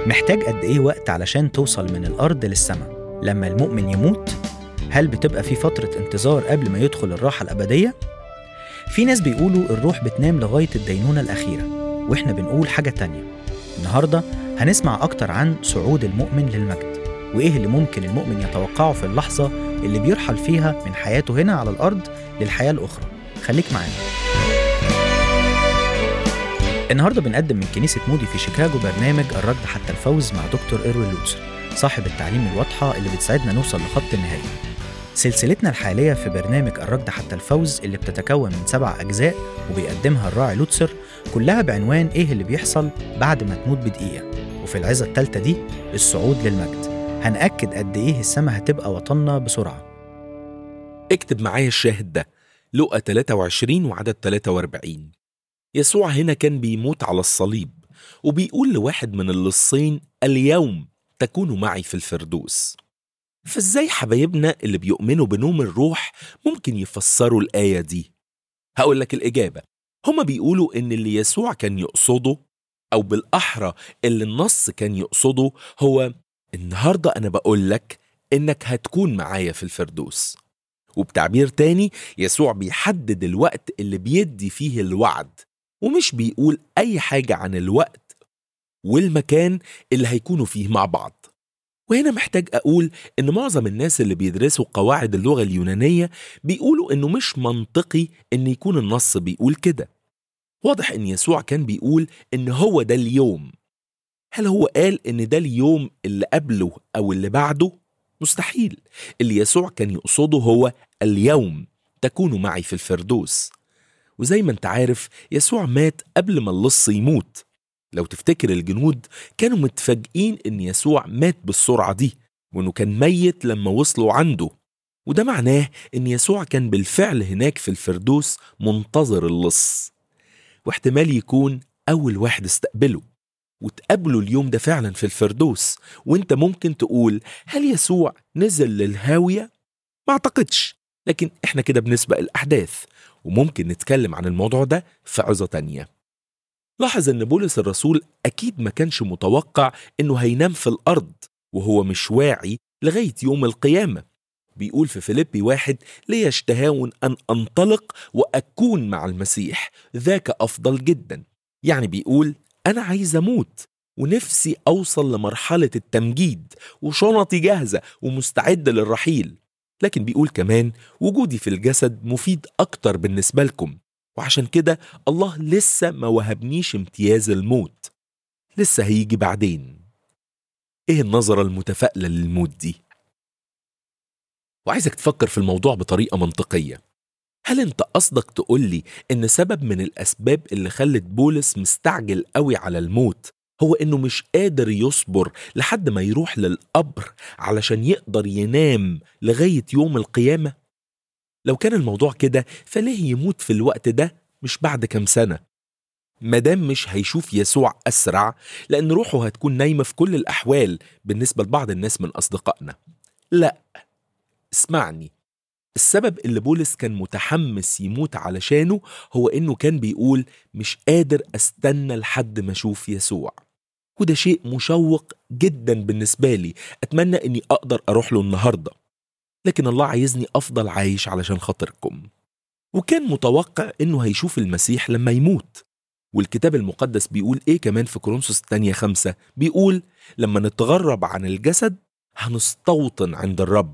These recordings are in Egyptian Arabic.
محتاج قد إيه وقت علشان توصل من الأرض للسماء لما المؤمن يموت هل بتبقى في فترة انتظار قبل ما يدخل الراحة الأبدية؟ في ناس بيقولوا الروح بتنام لغاية الدينونة الأخيرة وإحنا بنقول حاجة تانية النهاردة هنسمع أكتر عن صعود المؤمن للمجد وإيه اللي ممكن المؤمن يتوقعه في اللحظة اللي بيرحل فيها من حياته هنا على الأرض للحياة الأخرى خليك معانا النهارده بنقدم من كنيسة مودي في شيكاغو برنامج الركض حتى الفوز مع دكتور إيروين لوتسر صاحب التعليم الواضحة اللي بتساعدنا نوصل لخط النهاية سلسلتنا الحالية في برنامج الركض حتى الفوز اللي بتتكون من سبع أجزاء وبيقدمها الراعي لوتسر كلها بعنوان إيه اللي بيحصل بعد ما تموت بدقيقة وفي العظة التالتة دي الصعود للمجد هنأكد قد إيه السما هتبقى وطننا بسرعة اكتب معايا الشاهد ده لقى 23 وعدد 43 يسوع هنا كان بيموت على الصليب وبيقول لواحد من اللصين اليوم تكونوا معي في الفردوس فازاي حبايبنا اللي بيؤمنوا بنوم الروح ممكن يفسروا الآية دي؟ هقول لك الإجابة هما بيقولوا إن اللي يسوع كان يقصده أو بالأحرى اللي النص كان يقصده هو النهاردة أنا بقول لك إنك هتكون معايا في الفردوس وبتعبير تاني يسوع بيحدد الوقت اللي بيدي فيه الوعد ومش بيقول أي حاجة عن الوقت والمكان اللي هيكونوا فيه مع بعض وهنا محتاج أقول إن معظم الناس اللي بيدرسوا قواعد اللغة اليونانية بيقولوا إنه مش منطقي إن يكون النص بيقول كده واضح إن يسوع كان بيقول إن هو ده اليوم هل هو قال إن ده اليوم اللي قبله أو اللي بعده؟ مستحيل اللي يسوع كان يقصده هو اليوم تكونوا معي في الفردوس وزي ما انت عارف يسوع مات قبل ما اللص يموت لو تفتكر الجنود كانوا متفاجئين ان يسوع مات بالسرعة دي وانه كان ميت لما وصلوا عنده وده معناه ان يسوع كان بالفعل هناك في الفردوس منتظر اللص واحتمال يكون اول واحد استقبله وتقابله اليوم ده فعلا في الفردوس وانت ممكن تقول هل يسوع نزل للهاوية؟ ما اعتقدش لكن احنا كده بنسبق الأحداث وممكن نتكلم عن الموضوع ده في عظة تانية لاحظ ان بولس الرسول اكيد ما كانش متوقع انه هينام في الارض وهو مش واعي لغاية يوم القيامة بيقول في فيليبي واحد ليشتهون أن أنطلق وأكون مع المسيح ذاك أفضل جدا يعني بيقول أنا عايز أموت ونفسي أوصل لمرحلة التمجيد وشنطي جاهزة ومستعدة للرحيل لكن بيقول كمان وجودي في الجسد مفيد أكتر بالنسبة لكم وعشان كده الله لسه ما وهبنيش امتياز الموت لسه هيجي بعدين ايه النظرة المتفائلة للموت دي؟ وعايزك تفكر في الموضوع بطريقة منطقية هل انت قصدك تقولي ان سبب من الاسباب اللي خلت بولس مستعجل قوي على الموت هو انه مش قادر يصبر لحد ما يروح للقبر علشان يقدر ينام لغاية يوم القيامة؟ لو كان الموضوع كده فليه يموت في الوقت ده مش بعد كام سنة؟ مادام مش هيشوف يسوع أسرع لأن روحه هتكون نايمة في كل الأحوال بالنسبة لبعض الناس من أصدقائنا لا اسمعني السبب اللي بولس كان متحمس يموت علشانه هو إنه كان بيقول مش قادر أستنى لحد ما أشوف يسوع وده شيء مشوق جدا بالنسبة لي أتمنى إني أقدر أروح له النهاردة لكن الله عايزني أفضل عايش علشان خاطركم وكان متوقع إنه هيشوف المسيح لما يموت والكتاب المقدس بيقول إيه كمان في كورنثوس الثانية خمسة بيقول لما نتغرب عن الجسد هنستوطن عند الرب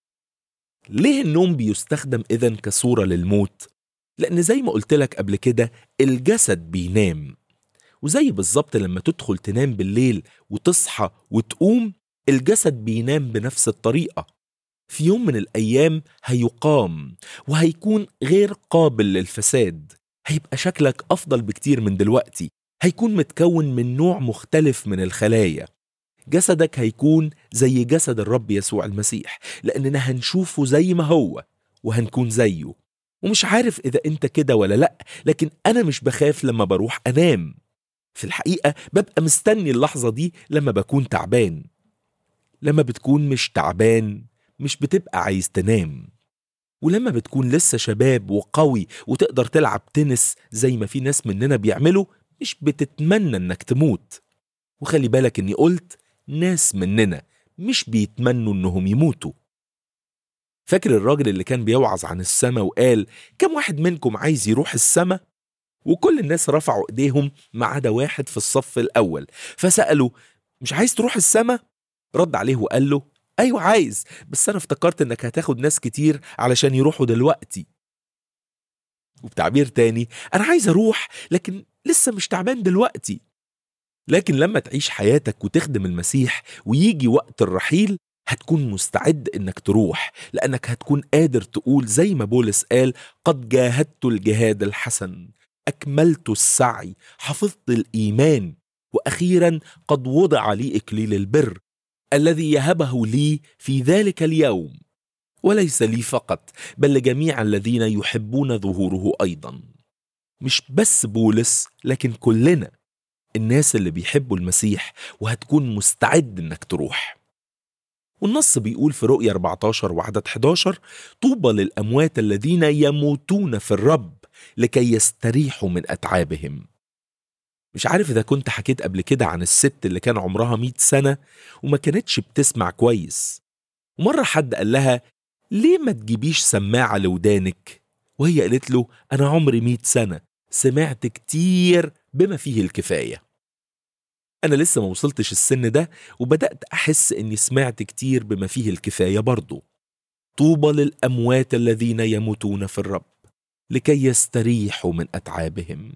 ليه النوم بيستخدم إذا كصورة للموت؟ لأن زي ما قلت لك قبل كده الجسد بينام وزي بالظبط لما تدخل تنام بالليل وتصحى وتقوم الجسد بينام بنفس الطريقة في يوم من الأيام هيقام وهيكون غير قابل للفساد هيبقى شكلك أفضل بكتير من دلوقتي هيكون متكون من نوع مختلف من الخلايا جسدك هيكون زي جسد الرب يسوع المسيح لأننا هنشوفه زي ما هو وهنكون زيه ومش عارف إذا أنت كده ولا لأ لكن أنا مش بخاف لما بروح أنام في الحقيقة ببقى مستني اللحظة دي لما بكون تعبان لما بتكون مش تعبان مش بتبقى عايز تنام ولما بتكون لسه شباب وقوي وتقدر تلعب تنس زي ما في ناس مننا بيعملوا مش بتتمنى انك تموت وخلي بالك اني قلت ناس مننا مش بيتمنوا انهم يموتوا فاكر الراجل اللي كان بيوعظ عن السماء وقال كم واحد منكم عايز يروح السماء وكل الناس رفعوا ايديهم ما عدا واحد في الصف الاول فسالوا مش عايز تروح السماء رد عليه وقال له ايوه عايز بس انا افتكرت انك هتاخد ناس كتير علشان يروحوا دلوقتي وبتعبير تاني انا عايز اروح لكن لسه مش تعبان دلوقتي لكن لما تعيش حياتك وتخدم المسيح ويجي وقت الرحيل هتكون مستعد انك تروح لانك هتكون قادر تقول زي ما بولس قال قد جاهدت الجهاد الحسن اكملت السعي حفظت الايمان واخيرا قد وضع لي اكليل البر الذي يهبه لي في ذلك اليوم وليس لي فقط بل لجميع الذين يحبون ظهوره ايضا مش بس بولس لكن كلنا الناس اللي بيحبوا المسيح وهتكون مستعد انك تروح والنص بيقول في رؤيا 14 وعدد 11 طوبى للأموات الذين يموتون في الرب لكي يستريحوا من أتعابهم مش عارف إذا كنت حكيت قبل كده عن الست اللي كان عمرها 100 سنة وما كانتش بتسمع كويس ومرة حد قال لها ليه ما تجيبيش سماعة لودانك وهي قالت له أنا عمري 100 سنة سمعت كتير بما فيه الكفاية أنا لسه ما وصلتش السن ده وبدأت أحس إني سمعت كتير بما فيه الكفاية برضه طوبى للأموات الذين يموتون في الرب لكي يستريحوا من أتعابهم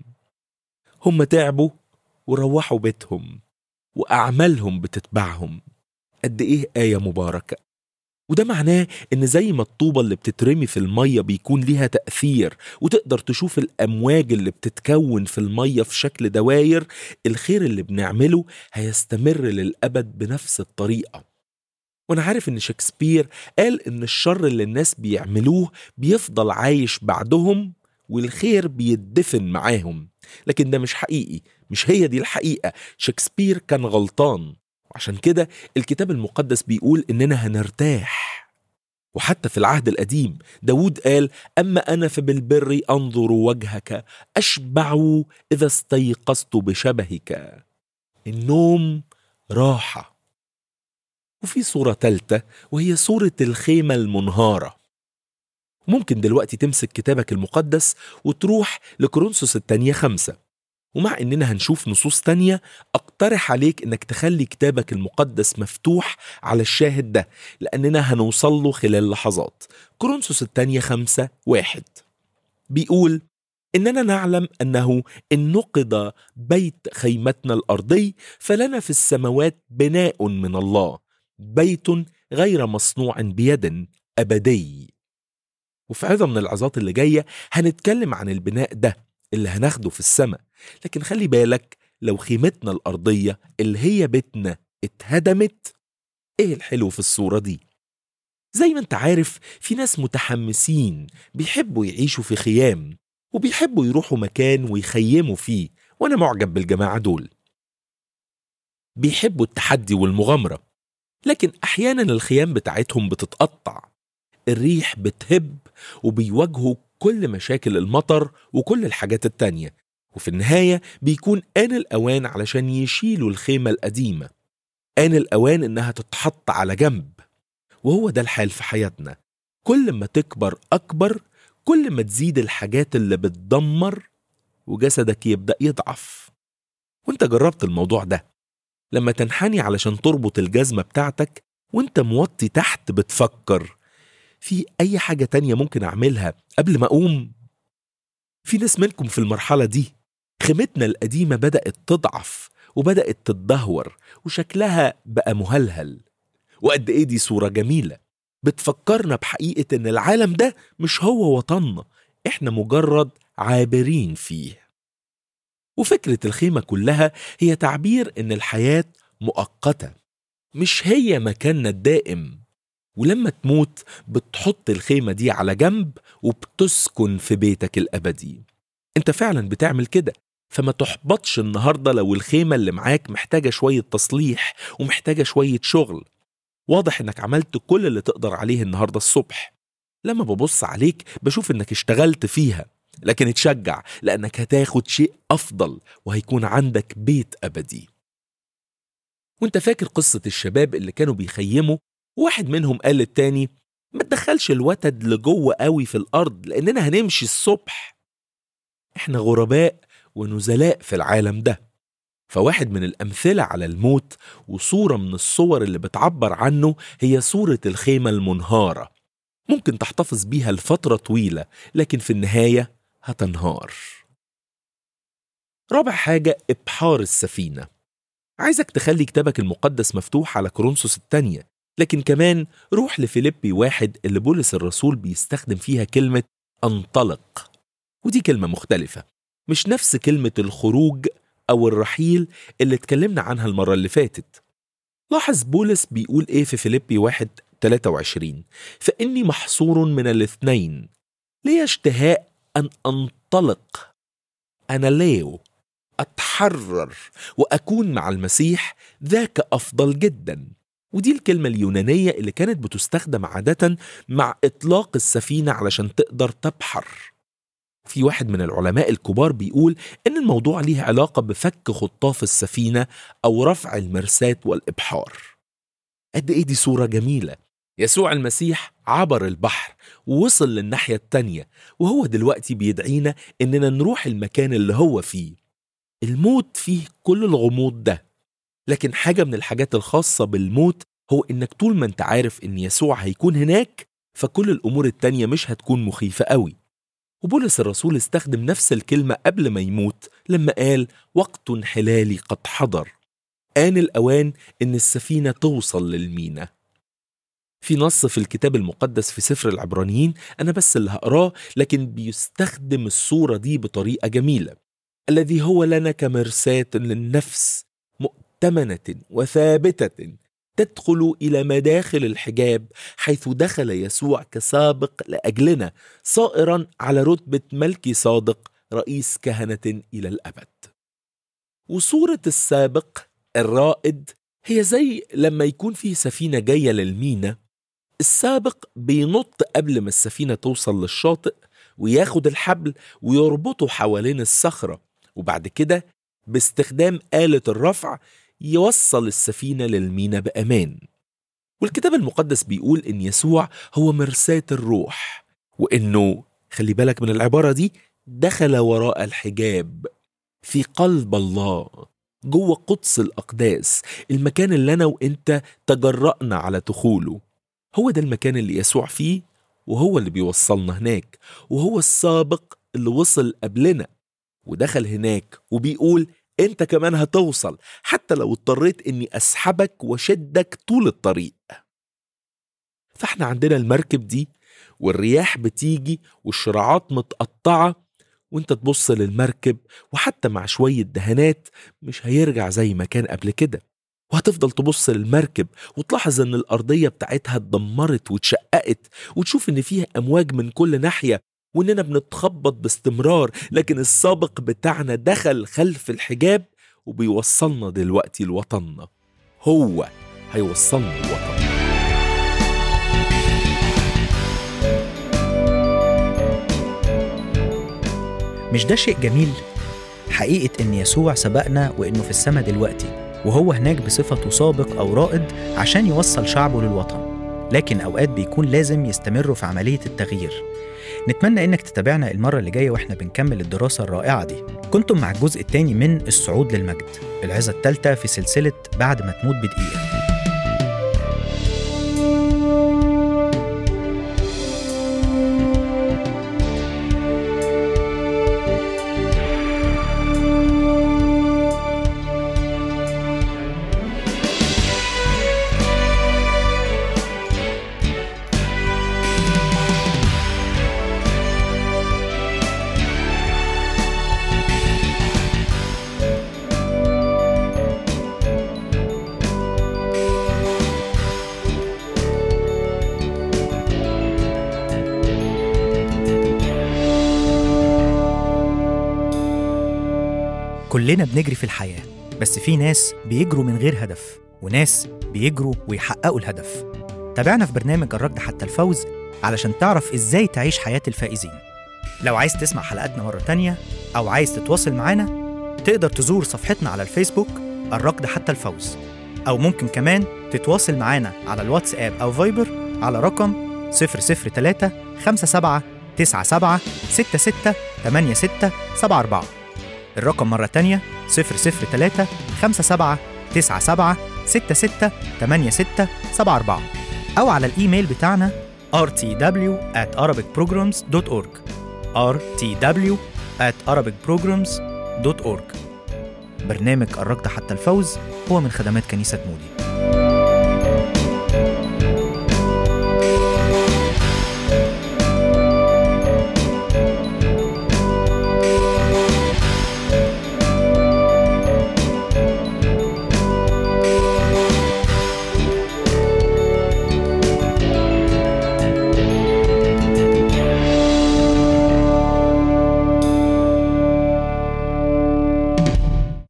هم تعبوا وروحوا بيتهم وأعمالهم بتتبعهم قد إيه آية مباركة وده معناه إن زي ما الطوبة اللي بتترمي في المية بيكون ليها تأثير وتقدر تشوف الأمواج اللي بتتكون في المية في شكل دواير الخير اللي بنعمله هيستمر للأبد بنفس الطريقة وأنا عارف إن شكسبير قال إن الشر اللي الناس بيعملوه بيفضل عايش بعدهم والخير بيدفن معاهم لكن ده مش حقيقي مش هي دي الحقيقة شكسبير كان غلطان وعشان كده الكتاب المقدس بيقول إننا هنرتاح وحتى في العهد القديم داود قال أما أنا فبالبر أنظر وجهك أشبع إذا استيقظت بشبهك النوم راحة وفي صورة تالتة وهي صورة الخيمة المنهارة ممكن دلوقتي تمسك كتابك المقدس وتروح لكورنثوس التانية خمسة ومع إننا هنشوف نصوص تانية أقترح عليك إنك تخلي كتابك المقدس مفتوح على الشاهد ده لأننا هنوصل له خلال لحظات كورنثوس التانية خمسة واحد بيقول إننا نعلم أنه إن نقض بيت خيمتنا الأرضي فلنا في السماوات بناء من الله بيت غير مصنوع بيد أبدي وفي عظة من العظات اللي جاية هنتكلم عن البناء ده اللي هناخده في السماء لكن خلي بالك لو خيمتنا الأرضية اللي هي بيتنا اتهدمت ايه الحلو في الصورة دي زي ما انت عارف في ناس متحمسين بيحبوا يعيشوا في خيام وبيحبوا يروحوا مكان ويخيموا فيه وانا معجب بالجماعة دول بيحبوا التحدي والمغامرة لكن احيانا الخيام بتاعتهم بتتقطع الريح بتهب وبيواجهوا كل مشاكل المطر وكل الحاجات التانية وفي النهاية بيكون آن الأوان علشان يشيلوا الخيمة القديمة آن الأوان إنها تتحط على جنب وهو ده الحال في حياتنا كل ما تكبر أكبر كل ما تزيد الحاجات اللي بتدمر وجسدك يبدأ يضعف وانت جربت الموضوع ده لما تنحني علشان تربط الجزمة بتاعتك وانت موطي تحت بتفكر في أي حاجة تانية ممكن أعملها قبل ما أقوم في ناس منكم في المرحلة دي خيمتنا القديمة بدأت تضعف وبدأت تتدهور وشكلها بقى مهلهل وقد إيه دي صورة جميلة بتفكرنا بحقيقة إن العالم ده مش هو وطننا إحنا مجرد عابرين فيه وفكرة الخيمة كلها هي تعبير إن الحياة مؤقتة مش هي مكاننا الدائم ولما تموت بتحط الخيمة دي على جنب وبتسكن في بيتك الأبدي انت فعلا بتعمل كده فما تحبطش النهاردة لو الخيمة اللي معاك محتاجة شوية تصليح ومحتاجة شوية شغل واضح انك عملت كل اللي تقدر عليه النهاردة الصبح لما ببص عليك بشوف انك اشتغلت فيها لكن اتشجع لانك هتاخد شيء افضل وهيكون عندك بيت ابدي وانت فاكر قصة الشباب اللي كانوا بيخيموا واحد منهم قال للتاني ما تدخلش الوتد لجوه قوي في الأرض لأننا هنمشي الصبح احنا غرباء ونزلاء في العالم ده فواحد من الأمثلة على الموت وصورة من الصور اللي بتعبر عنه هي صورة الخيمة المنهارة ممكن تحتفظ بيها لفترة طويلة لكن في النهاية هتنهار رابع حاجة إبحار السفينة عايزك تخلي كتابك المقدس مفتوح على كورنثوس الثانية لكن كمان روح لفيليبي واحد اللي بولس الرسول بيستخدم فيها كلمة انطلق ودي كلمة مختلفة مش نفس كلمة الخروج أو الرحيل اللي اتكلمنا عنها المرة اللي فاتت لاحظ بولس بيقول إيه في فيليبي واحد 23 فإني محصور من الاثنين لي اشتهاء أن أنطلق أنا ليو أتحرر وأكون مع المسيح ذاك أفضل جدا ودي الكلمة اليونانية اللي كانت بتستخدم عادة مع إطلاق السفينة علشان تقدر تبحر في واحد من العلماء الكبار بيقول إن الموضوع ليه علاقة بفك خطاف السفينة أو رفع المرساة والإبحار قد إيه دي صورة جميلة يسوع المسيح عبر البحر ووصل للناحية التانية وهو دلوقتي بيدعينا إننا نروح المكان اللي هو فيه الموت فيه كل الغموض ده لكن حاجة من الحاجات الخاصة بالموت هو إنك طول ما أنت عارف إن يسوع هيكون هناك فكل الأمور التانية مش هتكون مخيفة قوي وبولس الرسول استخدم نفس الكلمة قبل ما يموت لما قال وقت انحلالي قد حضر آن الأوان إن السفينة توصل للمينا في نص في الكتاب المقدس في سفر العبرانيين أنا بس اللي هقراه لكن بيستخدم الصورة دي بطريقة جميلة الذي هو لنا كمرساة للنفس مؤتمنة وثابتة تدخل إلى مداخل الحجاب حيث دخل يسوع كسابق لأجلنا صائرا على رتبة ملكي صادق رئيس كهنة إلى الأبد وصورة السابق الرائد هي زي لما يكون في سفينة جاية للمينا السابق بينط قبل ما السفينة توصل للشاطئ وياخد الحبل ويربطه حوالين الصخرة وبعد كده باستخدام آلة الرفع يوصل السفينة للمينا بأمان والكتاب المقدس بيقول إن يسوع هو مرساة الروح وإنه خلي بالك من العبارة دي دخل وراء الحجاب في قلب الله جوه قدس الأقداس المكان اللي أنا وإنت تجرأنا على دخوله هو ده المكان اللي يسوع فيه وهو اللي بيوصلنا هناك وهو السابق اللي وصل قبلنا ودخل هناك وبيقول انت كمان هتوصل حتى لو اضطريت اني اسحبك واشدك طول الطريق فاحنا عندنا المركب دي والرياح بتيجي والشراعات متقطعة وانت تبص للمركب وحتى مع شوية دهانات مش هيرجع زي ما كان قبل كده وهتفضل تبص للمركب وتلاحظ ان الارضية بتاعتها اتدمرت واتشققت وتشوف ان فيها امواج من كل ناحية واننا بنتخبط باستمرار لكن السابق بتاعنا دخل خلف الحجاب وبيوصلنا دلوقتي لوطننا هو هيوصلنا لوطننا مش ده شيء جميل؟ حقيقة إن يسوع سبقنا وإنه في السماء دلوقتي وهو هناك بصفته سابق أو رائد عشان يوصل شعبه للوطن لكن أوقات بيكون لازم يستمروا في عملية التغيير نتمنى إنك تتابعنا المرة اللي جاية وإحنا بنكمل الدراسة الرائعة دي كنتم مع الجزء الثاني من الصعود للمجد العظة الثالثة في سلسلة بعد ما تموت بدقيقة كلنا بنجري في الحياة بس في ناس بيجروا من غير هدف وناس بيجروا ويحققوا الهدف تابعنا في برنامج الركض حتى الفوز علشان تعرف ازاي تعيش حياة الفائزين لو عايز تسمع حلقاتنا مرة تانية أو عايز تتواصل معانا تقدر تزور صفحتنا على الفيسبوك الركض حتى الفوز أو ممكن كمان تتواصل معانا على الواتساب أو فايبر على رقم 003 57 97 66 86 74 الرقم مرة تانية 003 57 97 66 86 74 أو على الإيميل بتاعنا rtw at arabicprograms.org rtw at arabicprograms.org برنامج الركض حتى الفوز هو من خدمات كنيسة مودي